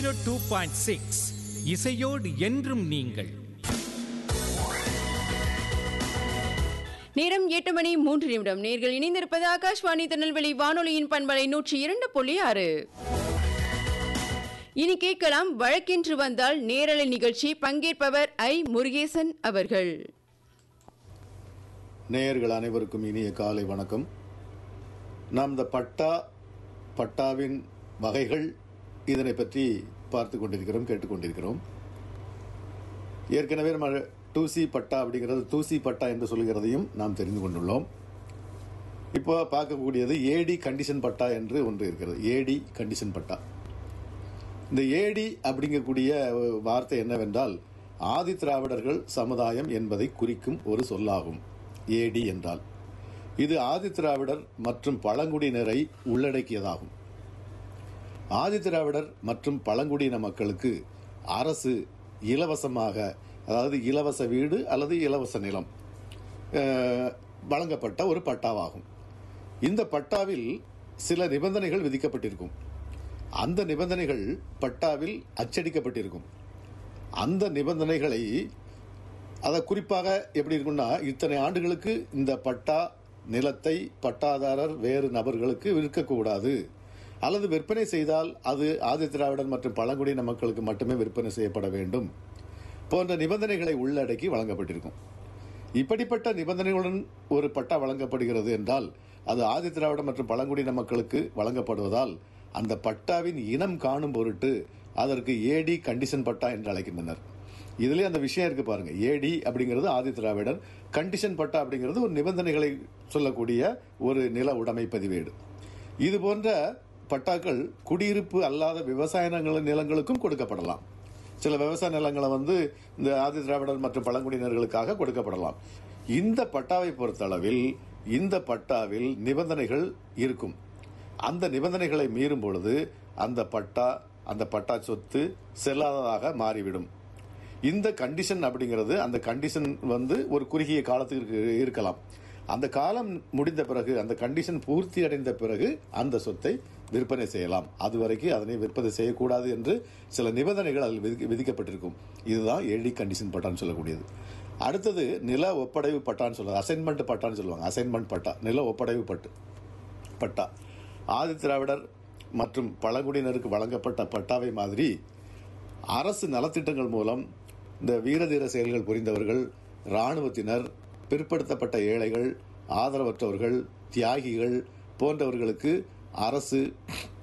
two point six இசையோடு என்றும் நீங்கள் நேரம் எட்டு மணி மூன்று நிமிடம் நேர்கள் இணைந்திருப்பது ஆகாஷ்வாணி திருநெல்வேலி வானொலியின் பண்பலை நூற்றி இரண்டு புள்ளி ஆறு இனி கேட்கலாம் வழக்கென்று வந்தால் நேரலை நிகழ்ச்சி பங்கேற்பவர் ஐ முருகேசன் அவர்கள் நேயர்கள் அனைவருக்கும் இனிய காலை வணக்கம் நாம் இந்த பட்டா பட்டாவின் வகைகள் இதனை பற்றி பார்த்து கொண்டிருக்கிறோம் கேட்டுக்கொண்டிருக்கிறோம் ஏற்கனவே நம்ம டூசி பட்டா அப்படிங்கிறது தூசி பட்டா என்று சொல்கிறதையும் நாம் தெரிந்து கொண்டுள்ளோம் இப்போ பார்க்கக்கூடியது ஏடி கண்டிஷன் பட்டா என்று ஒன்று இருக்கிறது ஏடி கண்டிஷன் பட்டா இந்த ஏடி அப்படிங்கக்கூடிய வார்த்தை என்னவென்றால் ஆதி திராவிடர்கள் சமுதாயம் என்பதை குறிக்கும் ஒரு சொல்லாகும் ஏடி என்றால் இது ஆதி திராவிடர் மற்றும் பழங்குடியினரை உள்ளடக்கியதாகும் ஆதி திராவிடர் மற்றும் பழங்குடியின மக்களுக்கு அரசு இலவசமாக அதாவது இலவச வீடு அல்லது இலவச நிலம் அஹ், வழங்கப்பட்ட ஒரு பட்டாவாகும் இந்த பட்டாவில் சில நிபந்தனைகள் விதிக்கப்பட்டிருக்கும் அந்த நிபந்தனைகள் பட்டாவில் அச்சடிக்கப்பட்டிருக்கும் அந்த நிபந்தனைகளை அதை குறிப்பாக எப்படி இருக்கும்னா இத்தனை ஆண்டுகளுக்கு இந்த பட்டா நிலத்தை பட்டாதாரர் வேறு நபர்களுக்கு விற்கக்கூடாது அல்லது விற்பனை செய்தால் அது ஆதி திராவிடர் மற்றும் பழங்குடியின மக்களுக்கு மட்டுமே விற்பனை செய்யப்பட வேண்டும் போன்ற நிபந்தனைகளை உள்ளடக்கி வழங்கப்பட்டிருக்கும் இப்படிப்பட்ட நிபந்தனைகளுடன் ஒரு பட்டா வழங்கப்படுகிறது என்றால் அது ஆதி திராவிட மற்றும் பழங்குடியின மக்களுக்கு வழங்கப்படுவதால் அந்த பட்டாவின் இனம் காணும் பொருட்டு அதற்கு ஏடி கண்டிஷன் பட்டா என்று அழைக்கின்றனர் இதுலயே அந்த விஷயம் இருக்கு பாருங்க ஏடி அப்படிங்கிறது ஆதி திராவிடர் கண்டிஷன் பட்டா அப்படிங்கிறது ஒரு நிபந்தனைகளை சொல்லக்கூடிய ஒரு நில உடைமை பதிவேடு இது போன்ற பட்டாக்கள் குடியிருப்பு அல்லாத விவசாய நில- நிலங்களுக்கும் கொடுக்கப்படலாம் சில விவசாய நிலங்களை வந்து இந்த ஆதி திராவிடர் மற்றும் பழங்குடியினர்களுக்காக கொடுக்கப்படலாம் இந்த பட்டாவை பொறுத்தளவில் இந்த பட்டாவில் நிபந்தனைகள் இருக்கும் அந்த நிபந்தனைகளை மீறும் பொழுது அந்த பட்டா அந்த பட்டா சொத்து செல்லாததாக மாறிவிடும் இந்த கண்டிஷன் அப்படிங்கிறது அந்த கண்டிஷன் வந்து ஒரு குறுகிய காலத்துக்கு இருக்கு- இருக்கலாம் அந்த காலம் முடிந்த பிறகு அந்த கண்டிஷன் பூர்த்தி அடைந்த பிறகு அந்த சொத்தை விற்பனை செய்யலாம் அது வரைக்கும் அதனை விற்பனை செய்யக்கூடாது என்று சில நிபந்தனைகள் அதில் விதிக்க- விதிக்கப்பட்டிருக்கும் இதுதான் ஏடி கண்டிஷன் பட்டான்னு சொல்லக்கூடியது அடுத்தது நில ஒப்படைவு பட்டான்னு சொல்லுவாங்க அசைன்மெண்ட் பட்டான்னு சொல்லுவாங்க அசைன்மெண்ட் பட்டா நில ஒப்படைவு பட்டு பட்டா ஆதி திராவிடர் மற்றும் பழங்குடியினருக்கு வழங்கப்பட்ட பட்டாவை மாதிரி அரசு நலத்திட்டங்கள் மூலம் இந்த வீரதீர செயல்கள் புரிந்தவர்கள் இராணுவத்தினர் பிற்படுத்தப்பட்ட ஏழைகள் ஆதரவற்றவர்கள் தியாகிகள் போன்றவர்களுக்கு அரசு